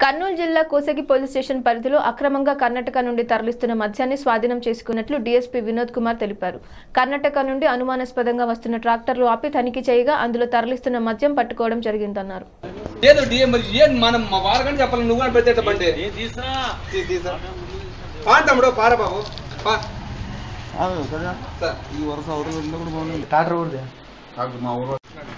కర్నూలు జిల్లా కోసగి police station పరిధిలో అక్రమంగా కర్ణాటక నుండి తరలిస్తున్న మద్యాన్ని స్వాధీనం చేసుకున్నట్లు డీఎస్పీ వినోద్ కుమార్ తెలిపారు కర్ణాటక నుండి అనుమానాస్పదంగా వస్తున్న ట్రాక్టర్లు ఆపి తనిఖీ చేయగా అందులో తరలిస్తున్న మద్యం పట్టుకోవడం జరిగిందన్నారు లేదు డిఎం మరి ఏం మనం మా వారగానే చెప్పాలి నువ్వు కానీ పెద్ద బండి తీ- తీసా. పా తమ్ముడు పార బాబు పా సార్. ఈ వరుస అవతల వెళ్ళినా కూడా బాగుంది టాటర్ కూడా టాటర్ మా ఊరు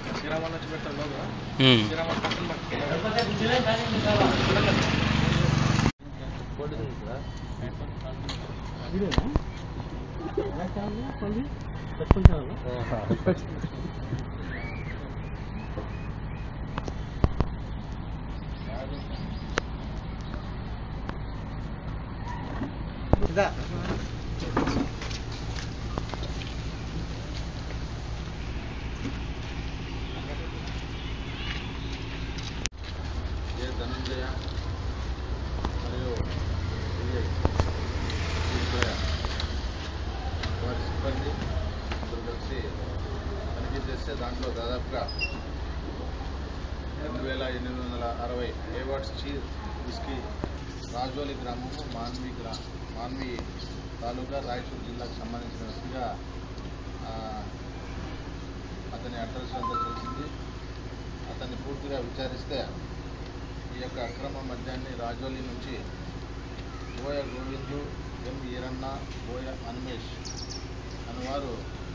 ఏ ధనంజయ మరియు విజయ్ ఈశ్వరయ్య వారి సిబ్బంది అందరూ కలిసి తనిఖీ చేస్తే దాంట్లో దాదాపుగా రెండు వేల ఎనిమిది వందల అరవై ఏవార్డ్స్ చీజ్ విస్కీ రాజోలి గ్రామము మాన్వి గ్రా మాన్వి తాలూకా రాయచూరు జిల్లాకు సంబంధించిన వ్యక్తిగా ఆ, అతని అడ్రస్ అంతా తెలిసింది అతన్ని పూర్తిగా విచారిస్తే ఈ యొక్క అక్రమ మద్యాన్ని రాజోలి నుంచి బోయ గోవిందు ఎం ఈరన్న బోయ అన్మేష్ అనేవారు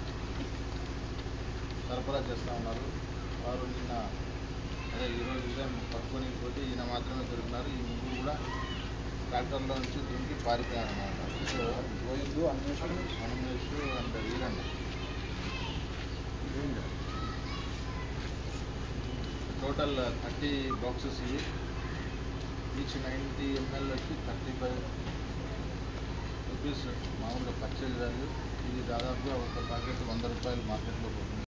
సరఫరా చేస్తూ ఉన్నారు వారు నిన్న అదే ఈరోజు ఉదయం పట్టుకొని పోతే ఈయన మాత్రమే దొరికినారు ఈ ముగ్గురు కూడా ట్రాక్టర్లో నుంచి దుంకి పారిపోయారు అన్నమాట so Govindu Anmesh Anmesh and Eeranna total thirty boxes ఇవి ఈచ్ నైంటీ ఎంఎల్ వచ్చి థర్టీ ఫైవ్ రూపీస్ మామూలుగా పర్చేజ్ వాల్యూ ఇది దాదాపుగా ఒక ప్యాకెట్ వంద రూపాయలు మార్కెట్లో పోతుంది